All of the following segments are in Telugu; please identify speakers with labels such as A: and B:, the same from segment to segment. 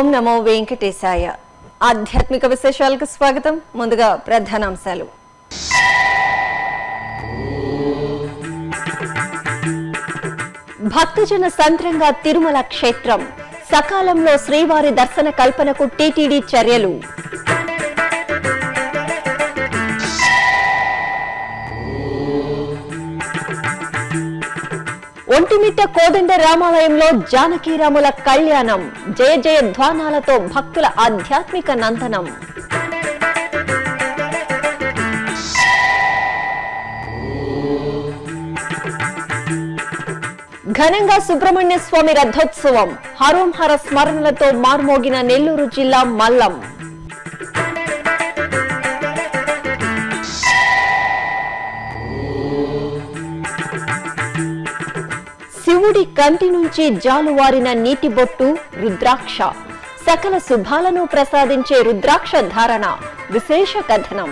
A: ఓం నమో వెంకటేశాయ ఆధ్యాత్మిక విశేషాలకు స్వాగతం ముందుగా ప్రధానాంశాలు భక్తజన సంద్రంగా తిరుమల క్షేత్రం సకాలంలో శ్రీవారి దర్శన కల్పనకు టీటీడీ చర్యలు ఒంటిమిట్ట కోదండ రామాలయంలో జానకీరాముల కళ్యాణం జయ జయ ధ్వానాలతో భక్తుల ఆధ్యాత్మిక నందనం ఘనంగా సుబ్రహ్మణ్య స్వామి రథోత్సవం హరోంహర స్మరణలతో మార్మోగిన నెల్లూరు జిల్లా మల్లం శివుడి కంటి నుంచి జాలువారిన నీటి బొట్టు రుద్రాక్ష సకల శుభాలను ప్రసాదించే రుద్రాక్ష ధారణ విశేష కథనం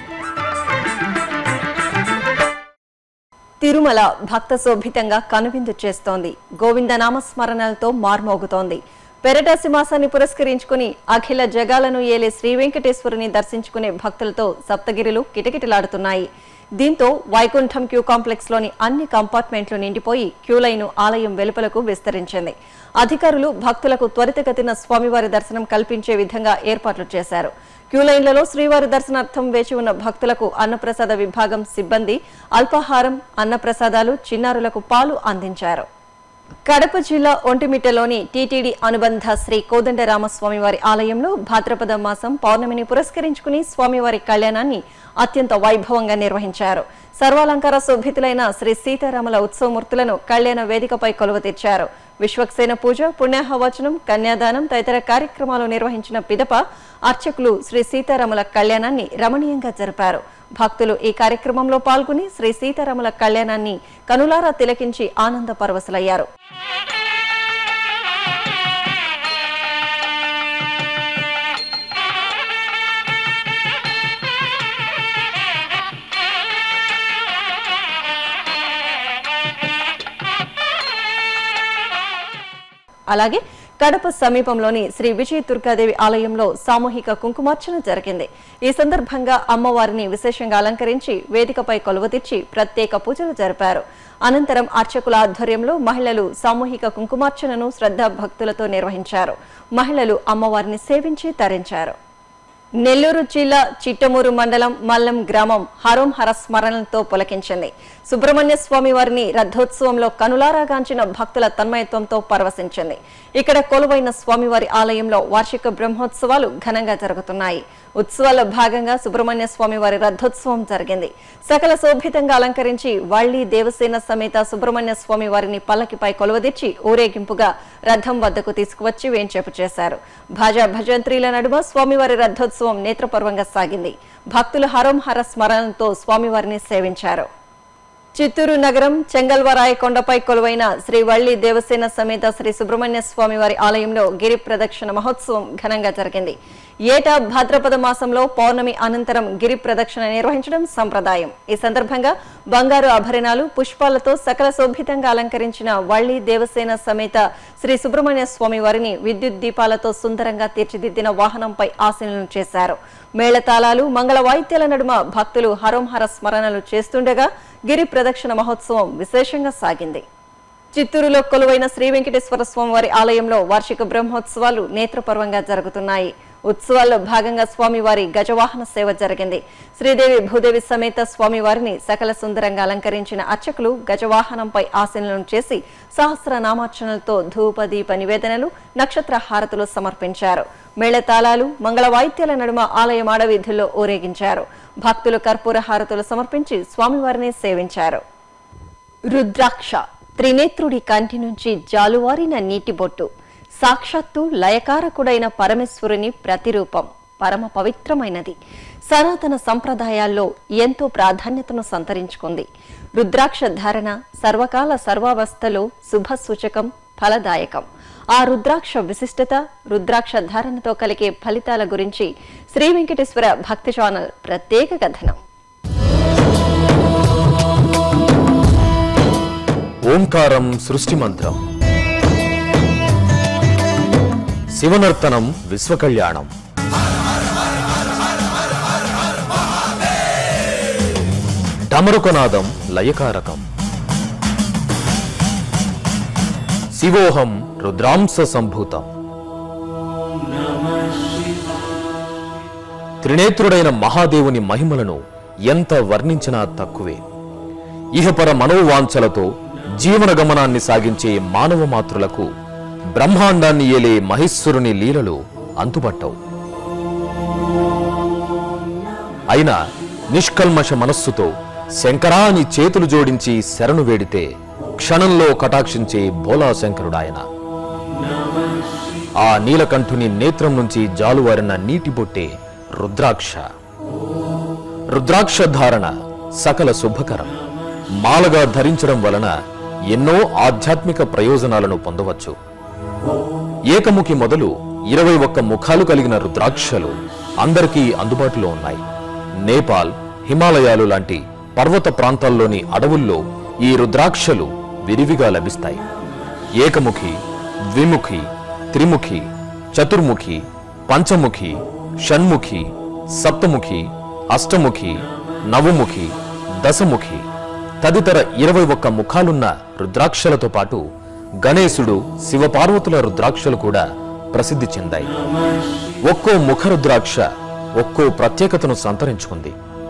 A: తిరుమల భక్త శోభితంగా కనువిందు చేస్తోంది గోవింద నామస్మరణలతో మార్మోగుతోంది పెరటాసి మాసాన్ని పురస్కరించుకుని అఖిల జగాలను ఏలే శ్రీ వెంకటేశ్వరుని దర్శించుకునే భక్తులతో సప్తగిరిలు కిటకిటలాడుతున్నాయి దీంతో వైకుంఠం క్యూ కాంప్లెక్స్ లోని అన్ని కంపార్ట్మెంట్లు నిండిపోయి క్యూ లైన్ ఆలయం వెలుపలకు విస్తరించింది అధికారులు భక్తులకు త్వరితగతిన స్వామివారి దర్శనం కల్పించే విధంగా ఏర్పాట్లు చేశారు క్యూ లైన్లలో శ్రీవారి దర్శనార్థం వేచి ఉన్న భక్తులకు అన్నప్రసాద విభాగం సిబ్బంది అల్పాహారం అన్నప్రసాదాలు చిన్నారులకు పాలు అందించారు కడప జిల్లా ఒంటిమిట్టలోని టీటీడీ అనుబంధ శ్రీ కోదండరామస్వామి వారి ఆలయంలో భాద్రపద మాసం పౌర్ణమిని పురస్కరించుకుని స్వామివారి కళ్యాణాన్ని అత్యంత వైభవంగా నిర్వహించారు సర్వాలంకార శోభితులైన శ్రీ సీతారాముల ఉత్సవమూర్తులను కళ్యాణ వేదికపై కొలువ తెచ్చారు విశ్వక్సేన పూజ పుణ్యాహవచనం కన్యాదానం తదితర కార్యక్రమాలు నిర్వహించిన పిదప అర్చకులు శ్రీ సీతారాముల కళ్యాణాన్ని రమణీయంగా జరిపారు భక్తులు ఈ కార్యక్రమంలో పాల్గొని శ్రీ సీతారాముల కళ్యాణాన్ని కనులారా తిలకించి ఆనంద పరవశులయ్యారు అలాగే కడప సమీపంలోని శ్రీ విజయ దుర్గాదేవి ఆలయంలో సామూహిక కుంకుమార్చన జరిగింది ఈ సందర్భంగా అమ్మవారిని విశేషంగా అలంకరించి వేదికపై కొలువతీర్చి ప్రత్యేక పూజలు జరిపారు అనంతరం అర్చకుల ఆధ్వర్యంలో మహిళలు సామూహిక కుంకుమార్చనను శ్రద్ధా భక్తులతో నిర్వహించారు మహిళలు అమ్మవారిని సేవించి తరించారు నెల్లూరు జిల్లా చిట్టమూరు మండలం మల్లం గ్రామం హరోం హర స్మరణలతో పులకించింది సుబ్రహ్మణ్య స్వామి వారిని రథోత్సవంలో కనులారాగాంచిన భక్తుల తన్మయత్వంతో పరవశించింది ఇక్కడ కొలువైన స్వామివారి ఆలయంలో వార్షిక బ్రహ్మోత్సవాలు ఘనంగా జరుగుతున్నాయి ఉత్సవాల్లో భాగంగా సుబ్రహ్మణ్య స్వామి వారి రథోత్సవం జరిగింది సకల శోభితంగా అలంకరించి వళ్ళీ దేవసేన సమేత సుబ్రహ్మణ్య స్వామి వారిని పల్లకిపై కొలువదీర్చి ఊరేగింపుగా రథం వద్దకు తీసుకువచ్చి వేంచేపు చేశారు భాజా భజంత్రీల నడుమ స్వామివారి రథోత్సవం నేత్రపర్వంగా సాగింది భక్తులు హరం హర స్మరణతో స్వామివారిని సేవించారు చిత్తూరు నగరం చెంగల్వరాయ కొండపై కొలువైన శ్రీ వల్లి దేవసేన సమేత శ్రీ సుబ్రహ్మణ్య స్వామి వారి ఆలయంలో గిరి ప్రదక్షిణ మహోత్సవం ఘనంగా జరిగింది ఏటా భాద్రపద మాసంలో పౌర్ణమి అనంతరం గిరి ప్రదక్షిణ నిర్వహించడం సంప్రదాయం ఈ సందర్భంగా బంగారు ఆభరణాలు పుష్పాలతో సకల శోభితంగా అలంకరించిన వల్లి దేవసేన సమేత శ్రీ సుబ్రహ్మణ్య స్వామి వారిని విద్యుత్ దీపాలతో సుందరంగా తీర్చిదిద్దిన వాహనంపై ఆశీనులను చేశారు మేళతాళాలు మంగళ వాయిద్యాల నడుమ భక్తులు హరోంహర స్మరణలు చేస్తుండగా గిరి ప్రదక్షిణ మహోత్సవం విశేషంగా సాగింది చిత్తూరులో కొలువైన శ్రీ వెంకటేశ్వర స్వామి వారి ఆలయంలో వార్షిక బ్రహ్మోత్సవాలు నేత్రపర్వంగా జరుగుతున్నాయి ఉత్సవాల్లో భాగంగా స్వామివారి గజవాహన సేవ జరిగింది శ్రీదేవి భూదేవి సమేత స్వామివారిని సకల సుందరంగా అలంకరించిన అర్చకులు గజవాహనంపై ఆశీనులను చేసి సహస్రనామార్చనలతో ధూప దీప నివేదనలు నక్షత్ర హారతులు సమర్పించారు మేళతాళాలు మంగళ వాయిద్యాల నడుమ ఆలయం ఆడవీధుల్లో ఊరేగించారు భక్తులు కర్పూర హారతులు సమర్పించి స్వామివారిని సేవించారు రుద్రాక్ష త్రినేత్రుడి కంటి నుంచి జాలువారిన నీటి బొట్టు సాక్షాత్తు లయకారకుడైన పరమేశ్వరుని ప్రతిరూపం పరమ పవిత్రమైనది సనాతన సంప్రదాయాల్లో ఎంతో ప్రాధాన్యతను సంతరించుకుంది రుద్రాక్ష ధారణ సర్వకాల సర్వావస్థలో శుభ సూచకం ఫలదాయకం ఆ రుద్రాక్ష విశిష్టత రుద్రాక్ష ధారణతో కలిగే ఫలితాల గురించి శ్రీ వెంకటేశ్వర భక్తి ఛానల్ ప్రత్యేక కథనం
B: ఓంకారం సృష్టి మంత్రం శివనర్తనం విశ్వకళ్యాణం డమరుకనాదం లయకారకం శివోహం రుద్రాంశ సంభూతం త్రినేత్రుడైన మహాదేవుని మహిమలను ఎంత వర్ణించినా తక్కువే ఇహపర మనోవాంఛలతో జీవన గమనాన్ని సాగించే మానవ మాతృలకు బ్రహ్మాండాన్ని ఏలే మహేశ్వరుని లీలలు అంతుపట్టవు అయినా నిష్కల్మష మనస్సుతో శంకరా అని చేతులు జోడించి శరణు వేడితే క్షణంలో కటాక్షించే భోలా శంకరుడాయన ఆ నీలకంఠుని నేత్రం నుంచి జాలువారిన నీటి బొట్టే రుద్రాక్ష రుద్రాక్ష ధారణ సకల శుభకరం మాలగా ధరించడం వలన ఎన్నో ఆధ్యాత్మిక ప్రయోజనాలను పొందవచ్చు ఏకముఖి మొదలు ఇరవై ఒక్క ముఖాలు కలిగిన రుద్రాక్షలు అందరికీ అందుబాటులో ఉన్నాయి నేపాల్ హిమాలయాలు లాంటి పర్వత ప్రాంతాల్లోని అడవుల్లో ఈ రుద్రాక్షలు విరివిగా లభిస్తాయి ఏకముఖి ద్విముఖి త్రిముఖి చతుర్ముఖి పంచముఖి షణ్ముఖి సప్తముఖి అష్టముఖి నవముఖి దశముఖి తదితర ఇరవై ఒక్క ముఖాలున్న రుద్రాక్షలతో పాటు గణేశుడు శివపార్వతుల రుద్రాక్షలు కూడా ప్రసిద్ధి చెందాయి ఒక్కో ముఖ రుద్రాక్ష ఒక్కో ప్రత్యేకతను సంతరించుకుంది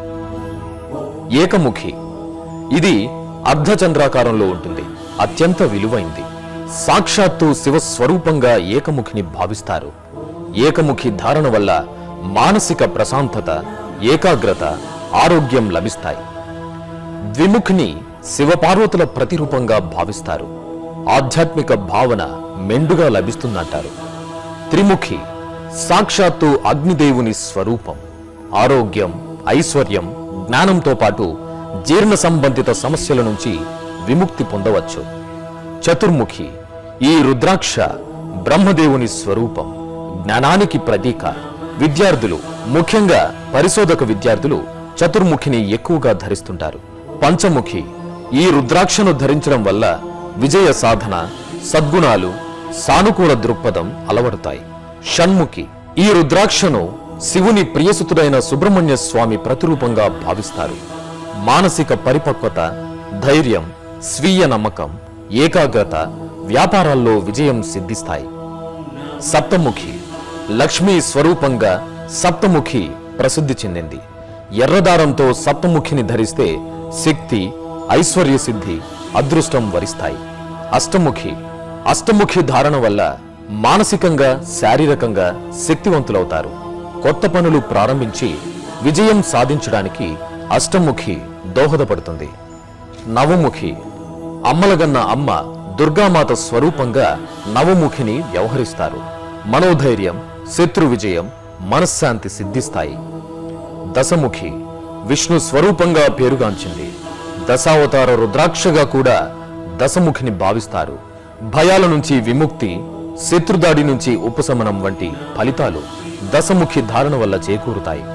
B: ఏకముఖి ఇది అర్ధచంద్రాకారంలో ఉంటుంది అత్యంత విలువైంది సాక్షాత్తు శివస్వరూపంగా ఏకముఖిని భావిస్తారు ఏకముఖి ధారణ వల్ల మానసిక ప్రశాంతత ఏకాగ్రత ఆరోగ్యం లభిస్తాయి ద్విముఖిని శివపార్వతుల ప్రతిరూపంగా భావిస్తారు ఆధ్యాత్మిక భావన మెండుగా లభిస్తుందంటారు త్రిముఖి సాక్షాత్తు అగ్నిదేవుని స్వరూపం ఆరోగ్యం ఐశ్వర్యం జ్ఞానంతో పాటు జీర్ణ సంబంధిత సమస్యల నుంచి విముక్తి పొందవచ్చు చతుర్ముఖి ఈ రుద్రాక్ష బ్రహ్మదేవుని స్వరూపం జ్ఞానానికి ప్రతీక విద్యార్థులు ముఖ్యంగా పరిశోధక విద్యార్థులు చతుర్ముఖిని ఎక్కువగా ధరిస్తుంటారు పంచముఖి ఈ రుద్రాక్షను ధరించడం వల్ల విజయ సాధన సద్గుణాలు సానుకూల దృక్పథం అలవడతాయి షణ్ముఖి ఈ రుద్రాక్షను శివుని ప్రియసుతుడైన సుబ్రహ్మణ్య స్వామి ప్రతిరూపంగా భావిస్తారు మానసిక పరిపక్వత ధైర్యం స్వీయ నమ్మకం ఏకాగ్రత వ్యాపారాల్లో విజయం సిద్ధిస్తాయి సప్తముఖి లక్ష్మీ స్వరూపంగా సప్తముఖి ప్రసిద్ధి చెందింది ఎర్రదారంతో సప్తముఖిని ధరిస్తే శక్తి ఐశ్వర్య సిద్ధి అదృష్టం వరిస్తాయి అష్టముఖి అష్టముఖి ధారణ వల్ల మానసికంగా శారీరకంగా శక్తివంతులవుతారు కొత్త పనులు ప్రారంభించి విజయం సాధించడానికి అష్టముఖి దోహదపడుతుంది నవముఖి అమ్మలగన్న అమ్మ దుర్గామాత స్వరూపంగా నవముఖిని వ్యవహరిస్తారు మనోధైర్యం శత్రు విజయం మనశ్శాంతి సిద్ధిస్తాయి దశముఖి విష్ణు స్వరూపంగా పేరుగాంచింది దశావతార రుద్రాక్షగా కూడా దశముఖిని భావిస్తారు భయాల నుంచి విముక్తి శత్రుదాడి నుంచి ఉపశమనం వంటి ఫలితాలు దశముఖి ధారణ వల్ల చేకూరుతాయి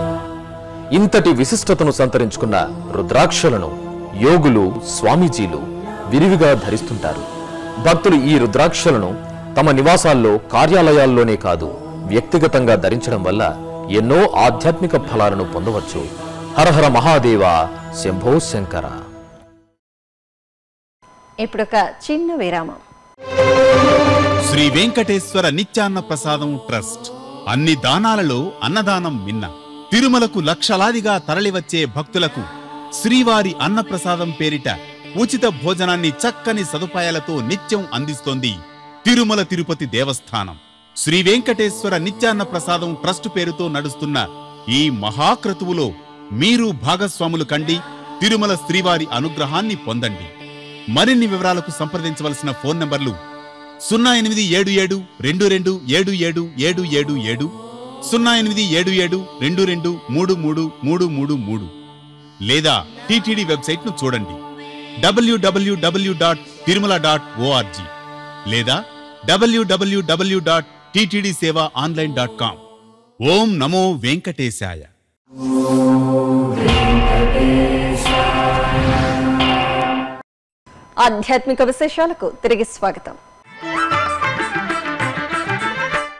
B: ఇంతటి విశిష్టతను సంతరించుకున్న రుద్రాక్షలను యోగులు స్వామీజీలు విరివిగా ధరిస్తుంటారు భక్తులు ఈ రుద్రాక్షలను తమ నివాసాల్లో కార్యాలయాల్లోనే కాదు వ్యక్తిగతంగా ధరించడం వల్ల ఎన్నో ఆధ్యాత్మిక ఫలాలను పొందవచ్చు హరహర మహాదేవ శంభో శంకర
A: ఇప్పుడొక చిన్న విరామం
C: శ్రీ వెంకటేశ్వర నిత్యాన్న ప్రసాదం ట్రస్ట్ అన్ని దానాలలో అన్నదానం మిన్న తిరుమలకు లక్షలాదిగా తరలివచ్చే భక్తులకు శ్రీవారి అన్నప్రసాదం పేరిట ఉచిత భోజనాన్ని చక్కని సదుపాయాలతో నిత్యం అందిస్తోంది తిరుమల తిరుపతి దేవస్థానం శ్రీ వెంకటేశ్వర నిత్యాన్న ప్రసాదం ట్రస్ట్ పేరుతో నడుస్తున్న ఈ మహాక్రతువులో మీరు భాగస్వాములు కండి తిరుమల శ్రీవారి అనుగ్రహాన్ని పొందండి మరిన్ని వివరాలకు సంప్రదించవలసిన ఫోన్ నంబర్లు సున్నా ఎనిమిది ఏడు ఏడు రెండు రెండు ఏడు ఏడు ఏడు ఏడు ఏడు సున్నా ఎనిమిది ఏడు ఏడు రెండు రెండు మూడు మూడు మూడు మూడు మూడు లేదా టిటిడి వెబ్సైట్ ను చూడండి W W W dot Tirumala dot O R G లేదా W W W dot TTD Seva online dot com ఓం నమో వెంకటేశాయ
A: ఆధ్యాత్మిక విశేషాలకు తిరిగి స్వాగతం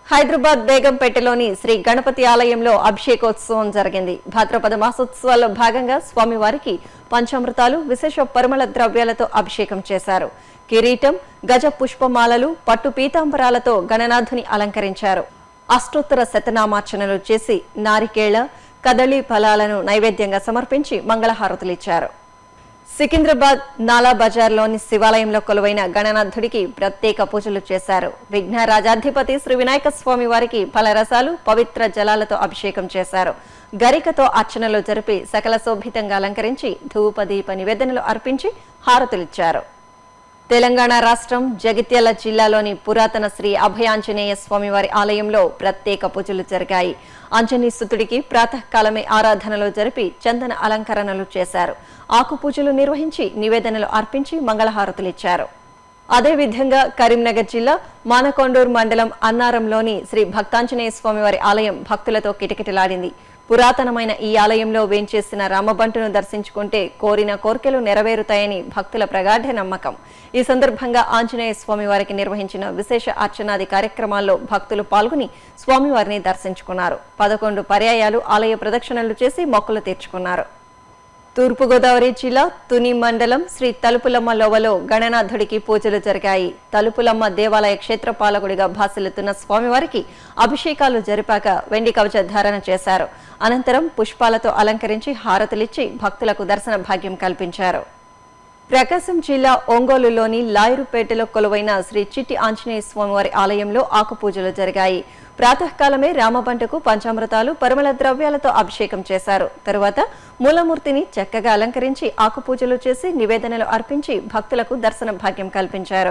A: హైదరాబాద్ బేగంపేటలోని శ్రీ గణపతి ఆలయంలో అభిషేకోత్సవం జరిగింది భాద్రపద మాసోత్సవాల్లో భాగంగా స్వామివారికి పంచామృతాలు విశేష పరిమళ ద్రవ్యాలతో అభిషేకం చేశారు కిరీటం గజ పుష్పమాలలు పట్టు పీతాంబరాలతో గణనాథుని అలంకరించారు అష్టోత్తర శతనామార్చనలు చేసి నారికేళ కదళీ ఫలాలను నైవేద్యంగా సమర్పించి మంగళహారతులిచ్చారు సికింద్రాబాద్ నాలా బజార్లోని శివాలయంలో కొలువైన గణనాథుడికి ప్రత్యేక పూజలు చేశారు విఘ్నరాజాధిపతి శ్రీ వినాయక స్వామి వారికి ఫలరసాలు పవిత్ర జలాలతో అభిషేకం చేశారు గరికతో అర్చనలు జరిపి సకల శోభితంగా అలంకరించి ధూప దీప నివేదనలు అర్పించి హారతులిచ్చారు తెలంగాణ రాష్ట్రం జగిత్యాల జిల్లాలోని పురాతన శ్రీ అభయాంజనేయ స్వామివారి ఆలయంలో ప్రత్యేక పూజలు జరిగాయి ఆంజనేయ సుతుడికి ప్రాతకాలమే ఆరాధనలు జరిపి చందన అలంకరణలు చేశారు ఆకు పూజలు నిర్వహించి నివేదనలు అర్పించి మంగళహారతులిచ్చారు అదేవిధంగా కరీంనగర్ జిల్లా మానకొండూరు మండలం అన్నారంలోని శ్రీ భక్తాంజనేయ స్వామివారి ఆలయం భక్తులతో కిటకిటలాడింది పురాతనమైన ఈ ఆలయంలో వేంచేసిన రామబంటును దర్శించుకుంటే కోరిన కోర్కెలు నెరవేరుతాయని భక్తుల ప్రగాఢ నమ్మకం ఈ సందర్భంగా ఆంజనేయ స్వామివారికి నిర్వహించిన విశేష అర్చనాది కార్యక్రమాల్లో భక్తులు పాల్గొని స్వామివారిని దర్శించుకున్నారు పదకొండు పర్యాయాలు ఆలయ ప్రదక్షిణలు చేసి మొక్కులు తీర్చుకున్నారు తూర్పుగోదావరి జిల్లా తుని మండలం శ్రీ తలుపులమ్మ లోవలో గణనాథుడికి పూజలు జరిగాయి తలుపులమ్మ దేవాలయ క్షేత్రపాలకుడిగా భాసిల్లుతున్న స్వామివారికి అభిషేకాలు జరిపాక వెండి కవచ ధారణ చేశారు అనంతరం పుష్పాలతో అలంకరించి హారతులిచ్చి భక్తులకు దర్శన భాగ్యం కల్పించారు ప్రకాశం జిల్లా ఒంగోలులోని లాయరుపేటలో కొలువైన శ్రీ చిట్టి ఆంజనేయ స్వామివారి ఆలయంలో ఆకు పూజలు జరిగాయి ప్రాతకాలమే రామబంటకు పంచామృతాలు పరిమళ ద్రవ్యాలతో అభిషేకం చేశారు తరువాత మూలమూర్తిని చక్కగా అలంకరించి ఆకు పూజలు చేసి నివేదనలు అర్పించి భక్తులకు దర్శన భాగ్యం కల్పించారు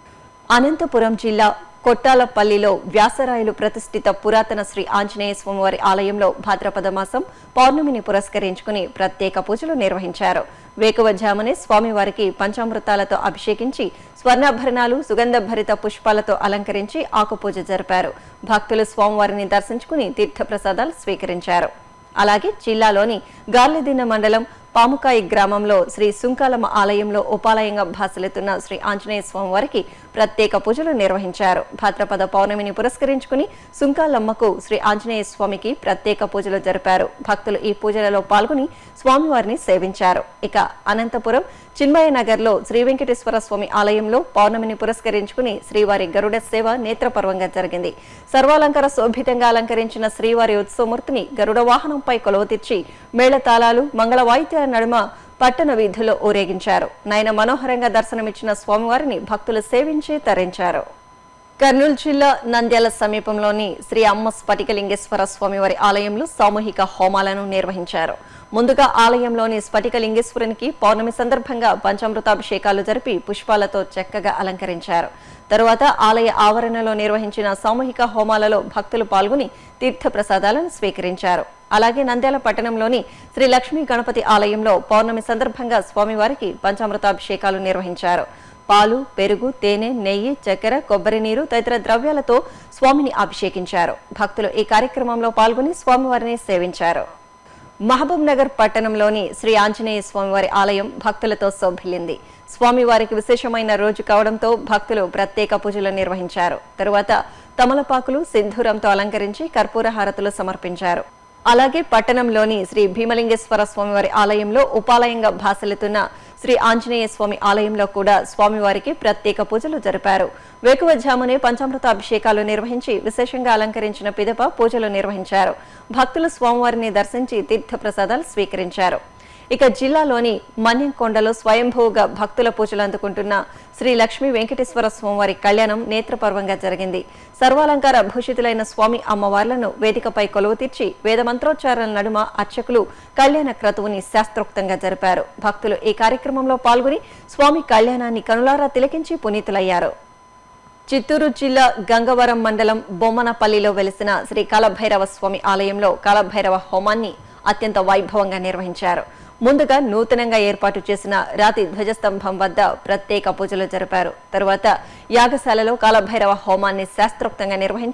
A: అనంతపురం జిల్లా కొట్టాలపల్లిలో వ్యాసరాయలు ప్రతిష్ఠిత పురాతన శ్రీ ఆంజనేయ స్వామివారి ఆలయంలో భాద్రపద మాసం పౌర్ణమిని పురస్కరించుకుని ప్రత్యేక పూజలు నిర్వహించారు వేకువజామునే స్వామివారికి పంచామృతాలతో అభిషేకించి స్వర్ణాభరణాలు సుగంధభరిత పుష్పాలతో అలంకరించి ఆకుపూజ జరిపారు భక్తులు స్వామివారిని దర్శించుకుని తీర్థప్రసాదాలు స్వీకరించారు అలాగే జిల్లాలోని గార్లెదిన్న మండలం పాముకాయి గ్రామంలో శ్రీ సుంకాలమ్మ ఆలయంలో ఉపాలయంగా భాసలుతున్న శ్రీ ఆంజనేయ స్వామివారికి ప్రత్యేక పూజలు నిర్వహించారు భాద్రపద పౌర్ణమిని పురస్కరించుకుని సుంకాలమ్మకు శ్రీ ఆంజనేయ స్వామికి ప్రత్యేక పూజలు జరిపారు భక్తులు ఈ పూజలలో పాల్గొని స్వామివారిని సేవించారు ఇక అనంతపురం చిన్మయ నగర్లో శ్రీ వెంకటేశ్వర స్వామి ఆలయంలో పౌర్ణమిని పురస్కరించుకుని శ్రీవారి గరుడ సేవ నేత్రపర్వంగా జరిగింది సర్వాలంకార శోభితంగా అలంకరించిన శ్రీవారి ఉత్సవమూర్తిని గరుడ వాహనంపై కొలువతీర్చి మేళతాళాలు మంగళ వాయిద్యాల నడుమ పట్టణ వీధుల్లో ఊరేగించారు నయన మనోహరంగా దర్శనమిచ్చిన స్వామివారిని భక్తులు సేవించి తరించారు కర్నూలు జిల్లా నంద్యాల సమీపంలోని శ్రీ అమ్మ స్ఫటికలింగేశ్వర స్వామివారి ఆలయంలో సామూహిక హోమాలను నిర్వహించారు ముందుగా ఆలయంలోని స్ఫటికలింగేశ్వరునికి పౌర్ణమి సందర్భంగా పంచామృతాభిషేకాలు జరిపి పుష్పాలతో చక్కగా అలంకరించారు తరువాత ఆలయ ఆవరణలో నిర్వహించిన సామూహిక హోమాలలో భక్తులు పాల్గొని తీర్థ ప్రసాదాలను స్వీకరించారు అలాగే నంద్యాల పట్టణంలోని శ్రీ లక్ష్మీ గణపతి ఆలయంలో పౌర్ణమి సందర్భంగా స్వామివారికి పంచామృతాభిషేకాలు నిర్వహించారు పాలు పెరుగు తేనె నెయ్యి చక్కెర కొబ్బరి నీరు తదితర ద్రవ్యాలతో స్వామిని అభిషేకించారు భక్తులు ఈ కార్యక్రమంలో పాల్గొని స్వామివారిని సేవించారు మహబూబ్ నగర్ పట్టణంలోని శ్రీ ఆంజనేయ స్వామివారి ఆలయం భక్తులతో శోభిల్లింది స్వామివారికి విశేషమైన రోజు కావడంతో భక్తులు ప్రత్యేక పూజలు నిర్వహించారు తరువాత తమలపాకులు సింధూరంతో అలంకరించి కర్పూర హారతులు సమర్పించారు అలాగే పట్టణంలోని శ్రీ భీమలింగేశ్వర స్వామివారి ఆలయంలో ఉపాలయంగా భాసలుతున్న శ్రీ ఆంజనేయ స్వామి ఆలయంలో కూడా స్వామివారికి ప్రత్యేక పూజలు జరిపారు వేకువజామునే పంచామృత అభిషేకాలు నిర్వహించి విశేషంగా అలంకరించిన పిదప పూజలు నిర్వహించారు భక్తులు స్వామివారిని దర్శించి తీర్థ ప్రసాదాలు స్వీకరించారు ఇక జిల్లాలోని మన్యంకొండలో స్వయంభూగా భక్తుల పూజలు అందుకుంటున్న శ్రీ లక్ష్మీ వెంకటేశ్వర స్వామివారి కళ్యాణం నేత్రపర్వంగా జరిగింది సర్వాలంకార భూషితులైన స్వామి అమ్మవార్లను వేదికపై కొలువు తీర్చి వేదమంత్రోచ్చారణ నడుమ అర్చకులు కళ్యాణ క్రతువుని శాస్త్రోక్తంగా జరిపారు భక్తులు ఈ కార్యక్రమంలో పాల్గొని స్వామి కళ్యాణాన్ని కనులారా తిలకించి పునీతులయ్యారు చిత్తూరు జిల్లా గంగవరం మండలం బొమ్మనపల్లిలో వెలిసిన శ్రీ కాలభైరవ స్వామి ఆలయంలో కాలభైరవ హోమాన్ని అత్యంత వైభవంగా నిర్వహించారు ముందుగా నూతనంగా ఏర్పాటు చేసిన రాతి ధ్వజస్తంభం వద్ద ప్రత్యేక పూజలు జరిపారు తరువాత యాగశాలలో కాలభైరవ హోమాన్ని శాస్త్రోక్తంగా నిర్వహించి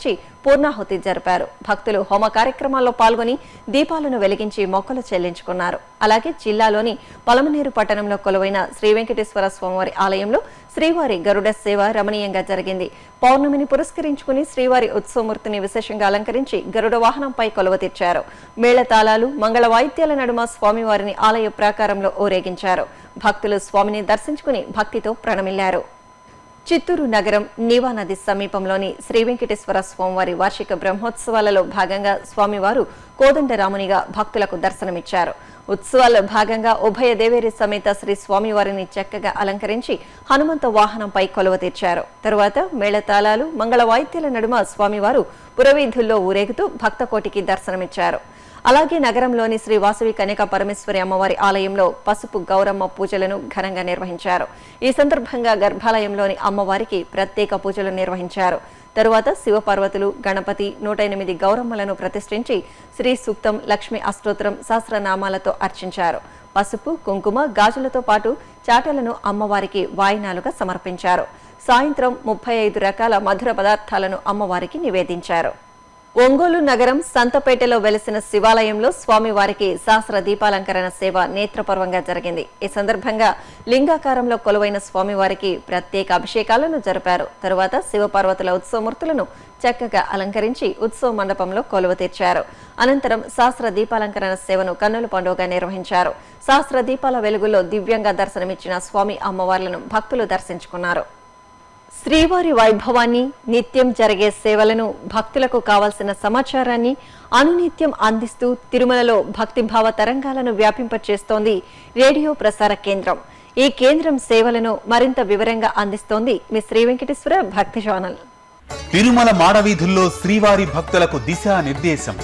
A: పూర్ణాహుతి జరిపారు భక్తులు హోమ కార్యక్రమాల్లో పాల్గొని దీపాలను వెలిగించి మొక్కలు చెల్లించుకున్నారు అలాగే జిల్లాలోని పలమనేరు పట్టణంలో కొలువైన శ్రీ వెంకటేశ్వర స్వామివారి ఆలయంలో శ్రీవారి గరుడ సేవ రమణీయంగా జరిగింది పౌర్ణమిని పురస్కరించుకుని శ్రీవారి ఉత్సవమూర్తిని విశేషంగా అలంకరించి గరుడ వాహనంపై కొలువ తీర్చారు మేళతాళాలు మంగళ వాయిద్యాల నడుమ స్వామివారిని ఆలయ ప్రాకారంలో ఊరేగించారు భక్తులు స్వామిని దర్శించుకుని భక్తితో ప్రణమిల్లారు చిత్తూరు నగరం నీవా నది సమీపంలోని శ్రీ వెంకటేశ్వర స్వామివారి వార్షిక బ్రహ్మోత్సవాలలో భాగంగా స్వామివారు కోదండరామునిగా భక్తులకు దర్శనమిచ్చారు ఉత్సవాల్లో భాగంగా ఉభయ దేవేరి సమేత శ్రీ స్వామివారిని చక్కగా అలంకరించి హనుమంత వాహనంపై కొలువ తీర్చారు తరువాత మేళతాళాలు మంగళ వాయిద్యాల నడుమ స్వామివారు పురవీధుల్లో ఊరేగుతూ భక్తకోటికి దర్శనమిచ్చారు అలాగే నగరంలోని శ్రీ వాసవి కన్యక పరమేశ్వరి అమ్మవారి ఆలయంలో పసుపు గౌరమ్మ పూజలను ఘనంగా నిర్వహించారు ఈ సందర్భంగా గర్భాలయంలోని అమ్మవారికి ప్రత్యేక పూజలు నిర్వహించారు తరువాత శివపార్వతులు గణపతి నూట ఎనిమిది గౌరమ్మలను ప్రతిష్ఠించి శ్రీ సూక్తం లక్ష్మి అష్టోత్తరం సహస్రనామాలతో అర్చించారు పసుపు కుంకుమ గాజులతో పాటు చాటలను అమ్మవారికి వాయినాలుగా సమర్పించారు సాయంత్రం ముప్పై ఐదు రకాల మధుర పదార్థాలను అమ్మవారికి నివేదించారు ఒంగోలు నగరం సంతపేటలో వెలిసిన శివాలయంలో స్వామివారికి సహస్ర దీపాలంకరణ సేవ నేత్రపర్వంగా జరిగింది ఈ సందర్భంగా లింగాకారంలో కొలువైన స్వామివారికి ప్రత్యేక అభిషేకాలను జరిపారు తరువాత శివపార్వతుల ఉత్సవమూర్తులను చక్కగా అలంకరించి ఉత్సవ మండపంలో కొలువ తీర్చారు అనంతరం సహస్ర దీపాలంకరణ సేవను కన్నుల పండుగగా నిర్వహించారు సహస్ర దీపాల వెలుగులో దివ్యంగా దర్శనమిచ్చిన స్వామి అమ్మవార్లను భక్తులు దర్శించుకున్నారు శ్రీవారి వైభవాన్ని నిత్యం జరిగే సేవలను భక్తులకు కావాల్సిన సమాచారాన్ని అనునిత్యం అందిస్తూ తిరుమలలో భక్తిభావ తరంగాలను వ్యాపింపచేస్తోంది రేడియో ప్రసార కేంద్రం ఈ కేంద్రం సేవలను మరింత వివరంగా అందిస్తోంది మీ శ్రీ వెంకటేశ్వర భక్తి ఛానల్
C: తిరుమల మాడవీధుల్లో శ్రీవారి భక్తులకు దిశా నిర్దేశం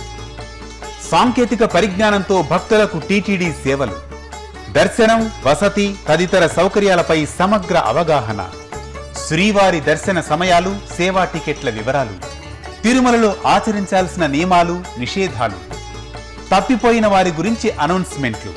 C: సాంకేతిక పరిజ్ఞానంతో భక్తులకు టీటీడీ సేవలు దర్శనం వసతి తదితర సౌకర్యాలపై సమగ్ర అవగాహన శ్రీవారి దర్శన సమయాలు సేవా టికెట్ల వివరాలు తిరుమలలో ఆచరించాల్సిన నియమాలు నిషేధాలు తప్పిపోయిన వారి గురించి అనౌన్స్మెంట్లు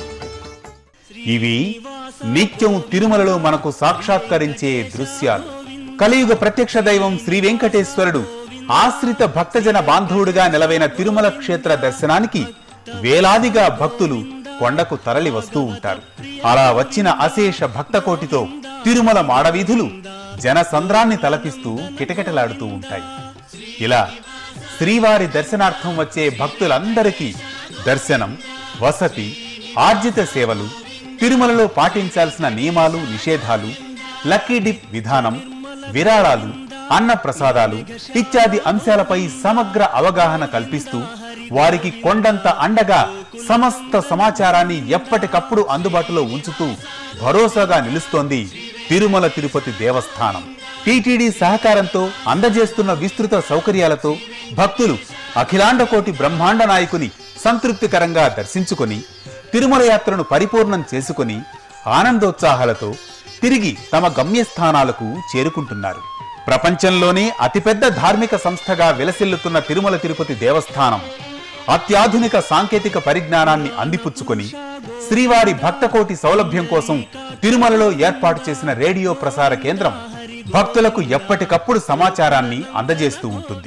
C: ఇవి నిత్యం తిరుమలలో మనకు సాక్షాత్కరించే దృశ్యాలు కలియుగ ప్రత్యక్ష దైవం శ్రీ వెంకటేశ్వరుడు ఆశ్రిత భక్తజన బాంధవుడిగా నిలవైన తిరుమల క్షేత్ర దర్శనానికి వేలాదిగా భక్తులు కొండకు తరలి వస్తూ ఉంటారు అలా వచ్చిన అశేష భక్తకోటితో తిరుమల మాడవీధులు జనసంద్రాన్ని తలపిస్తూ కిటకిటలాడుతూ ఉంటాయి ఇలా శ్రీవారి దర్శనార్థం వచ్చే భక్తులందరికీ దర్శనం వసతి ఆర్జిత సేవలు తిరుమలలో పాటించాల్సిన నియమాలు నిషేధాలు లక్కీ డిప్ విధానం విరాళాలు అన్న ప్రసాదాలు ఇత్యాది అంశాలపై సమగ్ర అవగాహన కల్పిస్తూ వారికి కొండంత అండగా సమస్త సమాచారాన్ని ఎప్పటికప్పుడు అందుబాటులో ఉంచుతూ భరోసాగా నిలుస్తోంది తిరుమల తిరుపతి దేవస్థానం టీటీడీ సహకారంతో అందజేస్తున్న విస్తృత సౌకర్యాలతో భక్తులు అఖిలాండకోటి బ్రహ్మాండ నాయకుని సంతృప్తికరంగా దర్శించుకొని తిరుమల యాత్రను పరిపూర్ణం చేసుకొని ఆనందోత్సాహాలతో తిరిగి తమ గమ్యస్థానాలకు చేరుకుంటున్నారు ప్రపంచంలోనే అతిపెద్ద ధార్మిక సంస్థగా విలసిల్లుతున్న తిరుమల తిరుపతి దేవస్థానం అత్యాధునిక సాంకేతిక పరిజ్ఞానాన్ని అందిపుచ్చుకొని శ్రీవారి భక్తకోటి సౌలభ్యం కోసం తిరుమలలో ఏర్పాటు చేసిన రేడియో ప్రసార కేంద్రం భక్తులకు ఎప్పటికప్పుడు సమాచారాన్ని అందజేస్తూ ఉంటుంది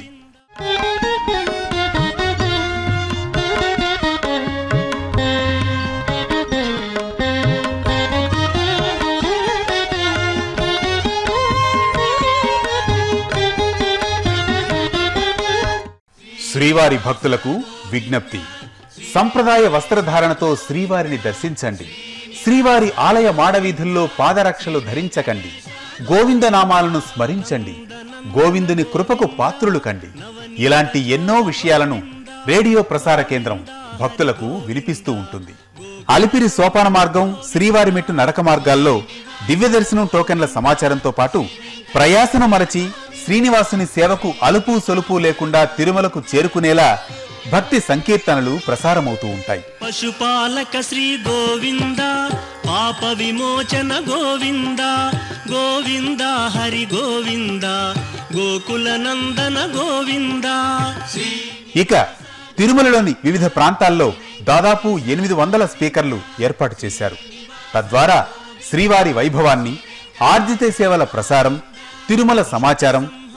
C: శ్రీవారి భక్తులకు విజ్ఞప్తి సంప్రదాయ వస్త్రధారణతో శ్రీవారిని దర్శించండి శ్రీవారి ఆలయ మాడవీధుల్లో పాదరక్షలు ధరించకండి గోవింద నామాలను స్మరించండి గోవిందుని కృపకు పాత్రులు కండి ఇలాంటి ఎన్నో విషయాలను రేడియో ప్రసార కేంద్రం భక్తులకు వినిపిస్తూ ఉంటుంది అలిపిరి సోపాన మార్గం శ్రీవారి మెట్టు నడక మార్గాల్లో దివ్య దర్శనం టోకెన్ల సమాచారంతో పాటు ప్రయాసను మరచి శ్రీనివాసుని సేవకు అలుపు సొలుపు లేకుండా తిరుమలకు చేరుకునేలా భక్తి సంకీర్తనలు ప్రసారమవుతూ ఉంటాయి
D: పశుపాలక శ్రీ గోవింద పాప విమోచన గోవింద గోవింద హరి గోవింద గోకుల నందన గోవింద
C: ఇక తిరుమలలోని వివిధ ప్రాంతాల్లో దాదాపు ఎనిమిది వందల స్పీకర్లు ఏర్పాటు చేశారు తద్వారా శ్రీవారి వైభవాన్ని ఆర్జిత సేవల ప్రసారం తిరుమల సమాచారం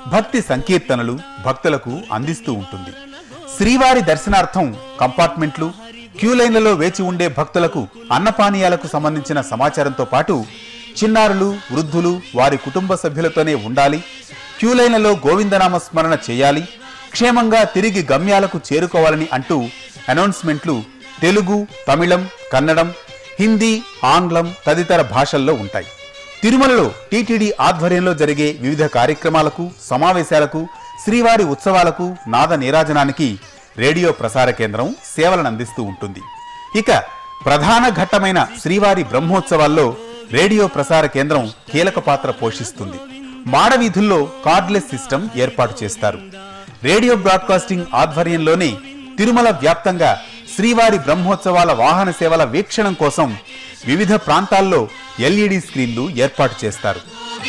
C: భక్తి సంకీర్తనలు భక్తులకు అందిస్తూ ఉంటుంది శ్రీవారి దర్శనార్థం కంపార్ట్మెంట్లు క్యూ లైన్లలో వేచి ఉండే భక్తులకు అన్నపానీయాలకు సంబంధించిన సమాచారంతో పాటు చిన్నారులు వృద్ధులు వారి కుటుంబ సభ్యులతోనే ఉండాలి క్యూ లైన్లలో గోవిందనామ స్మరణ చేయాలి క్షేమంగా తిరిగి గమ్యాలకు చేరుకోవాలని అంటూ అనౌన్స్మెంట్లు తెలుగు తమిళం కన్నడం హిందీ ఆంగ్లం తదితర భాషల్లో ఉంటాయి తిరుమలలో టీటీడీ ఆధ్వర్యంలో జరిగే వివిధ కార్యక్రమాలకు సమావేశాలకు శ్రీవారి ఉత్సవాలకు నాద నీరాజనానికి రేడియో ప్రసార కేంద్రం సేవలను అందిస్తూ ఉంటుంది ఇక ప్రధాన ఘట్టమైన శ్రీవారి బ్రహ్మోత్సవాల్లో రేడియో ప్రసార కేంద్రం కీలక పాత్ర పోషిస్తుంది మాడవీధుల్లో కార్డ్లెస్ సిస్టమ్ ఏర్పాటు చేస్తారు రేడియో బ్రాడ్కాస్టింగ్ ఆధ్వర్యంలోనే తిరుమల వ్యాప్తంగా శ్రీవారి బ్రహ్మోత్సవాల వాహన సేవల వీక్షణం కోసం వివిధ ప్రాంతాల్లో ఎల్ఈడి స్క్రీన్లు ఏర్పాటు చేస్తారు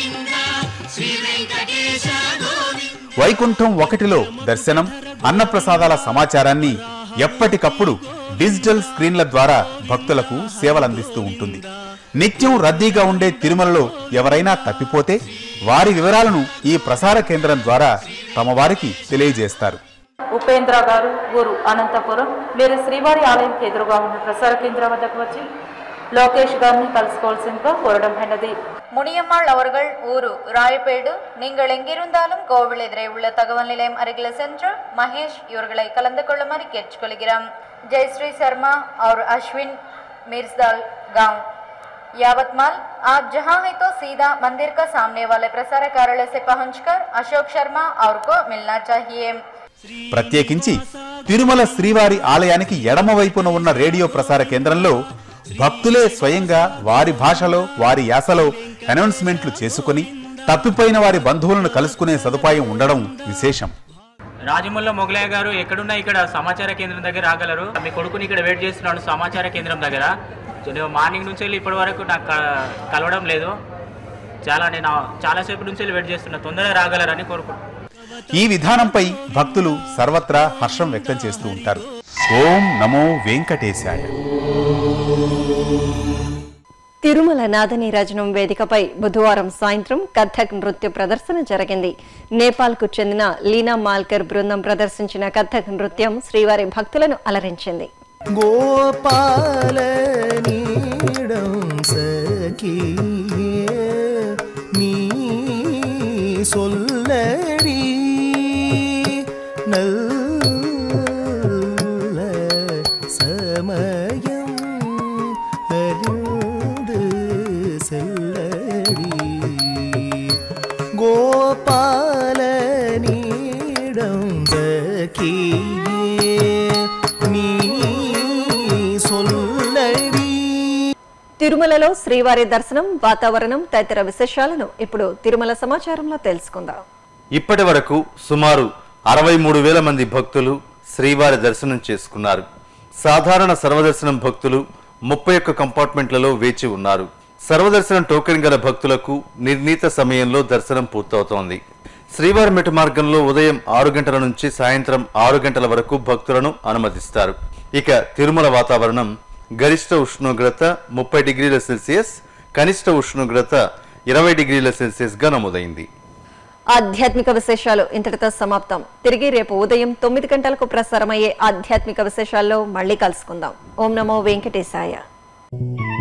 C: వైకుంఠం ఒకటిలో దర్శనం అన్నప్రసాదాల సమాచారాన్ని ఎప్పటికప్పుడు డిజిటల్ స్క్రీన్ల ద్వారా భక్తులకు సేవలందిస్తూ ఉంటుంది నిత్యం రద్దీగా ఉండే తిరుమలలో ఎవరైనా తప్పిపోతే వారి వివరాలను ఈ ప్రసార కేంద్రం ద్వారా తమ వారికి తెలియజేస్తారు
E: ఉపేంద్ర గారు ఊరు అనంతపురం మీరు శ్రీవారి ఆలయంకి ఎదురుగా ఉన్న ప్రసార కేంద్రం వద్దకు వచ్చి లోకేష్ గారిని కలుసుకోవాల్సిందిగా కోరడం అయినది
F: முனியம்மாள் அவர்கள் ஊரு ராயப்பேடு நீங்கள் எங்கிருந்தாலும் கோவில் எதிரே உள்ள தகவல் நிலையம் அருகில் சென்று மகேஷ் இவர்களை கலந்து கொள்ளுமாறு கேட்டுக்கொள்கிறோம் ஜெயஸ்ரீ சர்மா और अश्विन मिर्जदाल गांव यावतमाल आप जहां हैं तो सीधा मंदिर का सामने वाले प्रसार कार्यालय से पहुंचकर अशोक शर्मा और को मिलना चाहिए
C: ప్రత్యేకించి తిరుమల శ్రీవారి ఆలయానికి ఎడమ వైపున ఉన్న రేడియో ప్రసార కేంద్రంలో భక్తులే స్వయంగా వారి భాషలో వారి యాసలో అనౌన్స్మెంట్లు చేసుకుని తప్పిపోయిన వారి బంధువులను కలుసుకునే సదుపాయం ఉండడం విశేషం
G: రాజమల్ల మొగలయ్య గారు ఎక్కడున్నా ఇక్కడ సమాచార కేంద్రం దగ్గర రాగలరు మీ కొడుకుని ఇక్కడ వెయిట్ చేస్తున్నాడు సమాచార కేంద్రం దగ్గర నేను మార్నింగ్ నుంచి వెళ్ళి ఇప్పటి వరకు నాకు క- కలవడం లేదు చాలా నేను చాలాసేపు నుంచి వెళ్ళి వెయిట్ చేస్తున్నా తొందరగా రాగలరని కోరుకుంటున్నాను
C: ఈ విధానంపై భక్తులు సర్వత్రా హర్షం వ్యక్తం చేస్తూ ఉంటారు ఓం నమో వెంకటేశాయ
A: తిరుమల నాదనీరాజనం వేదికపై బుధవారం సాయంత్రం కథక్ నృత్య ప్రదర్శన జరిగింది నేపాల్కు చెందిన లీనా మాల్కర్ బృందం ప్రదర్శించిన కథక్ నృత్యం శ్రీవారి భక్తులను అలరించింది
H: గోపాలనీడం సఖియే நீ சொல்லடி நல்ல சமயம் அறிந்து செல்லடி கோபாலனிடம் சகியே நீ சொல்லடி
A: తిరుమలలో శ్రీవారి దర్శనం వాతావరణం తదితర విశేషాలను ఇప్పుడు తిరుమల సమాచారంలో తెలుసుకుందాం
I: ఇప్పటి వరకు సుమారు అరవై మూడు వేల మంది భక్తులు శ్రీవారి దర్శనం చేసుకున్నారు సాధారణ సర్వదర్శనం భక్తులు ముప్పై ఒక్క కంపార్ట్మెంట్లలో వేచి ఉన్నారు సర్వదర్శనం టోకెన్ గల భక్తులకు నిర్ణీత సమయంలో దర్శనం పూర్తవుతోంది శ్రీవారి మెట్టు మార్గంలో ఉదయం ఆరు గంటల నుంచి సాయంత్రం ఆరు గంటల వరకు భక్తులను అనుమతిస్తారు ఇక తిరుమల వాతావరణం గరిష్ట ఉష్ణోగ్రత ముప్పై డిగ్రీల సెల్సియస్ కనిష్ట ఉష్ణోగ్రత ఇరవై డిగ్రీల సెల్సియస్ గా నమోదైంది
A: ఆధ్యాత్మిక విశేషాలు ఇంతటితో సమాప్తం తిరిగి రేపు ఉదయం తొమ్మిది గంటలకు ప్రసారమయ్యే ఆధ్యాత్మిక విశేషాల్లో మళ్ళీ కలుసుకుందాం ఓం నమో వెంకటేశాయ